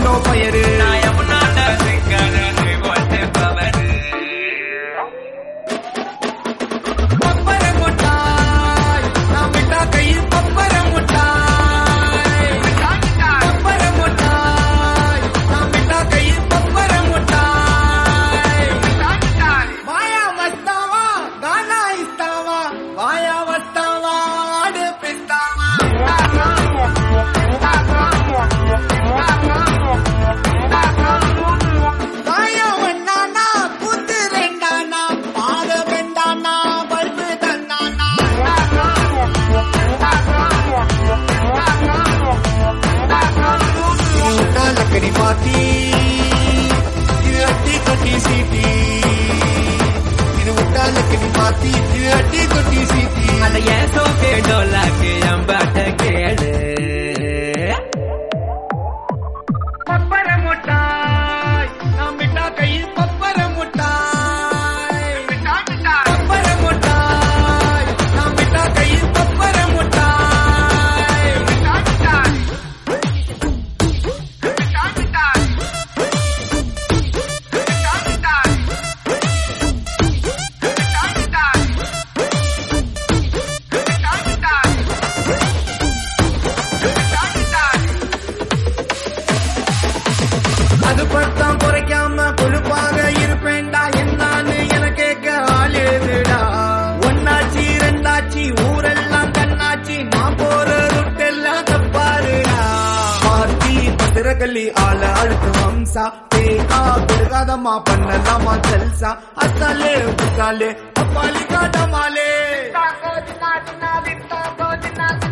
kilo பயரு பப்பர முட்டாய் நான் விட்டா கையில் பப்பர முட்டாய் பப்பர முட்டாய் நான் விட்டா கையில் பப்பர முட்டாய் வாயா மஸ்தாவா கானா இஸ்தாவா வாயா மஸ்தாவா ஆடு பிஸ்தாவா வாயா வண்ணானா கூத்து ரெண்டானா பாத வெண்டானா பல்பு தந்தானா இது லக்கடி பாத்தி இது அட்டி கொட்டி சீட்டி இது விட்டா லக்கடி பாத்தி இது அட்டி கொட்டி சீட்டி அட ஏன் சோக்கே டோலாக்கு என் பாட்ட கேளு பப்பர முட்டாய் நாம் விட்டா கையில் பப்பர முட்டாய் பப்பர முட்டாய் நாம் விட்டா கையில் பப்பர முட்டாய் அது பத்தாம் குறைக்காம கொழுப்பாக இருப்பேன்டா என்னான்னு என கேட்க ஆள் ஏதுடா ஒன்னாச்சி ரெண்டாச்சி ஊரெல்லாம் கண்ணாச்சி நான் போற ருட்டெல்லாம் தப்பாருடா பார்த்தி பத்திரகல்லி ஆள அழுத்து வம்சா பேகா பெருகாதம்மா பண்ணலாமா ஜல்சா அத்தாலே புத்தாலே அப்பாலி காட்டமாலே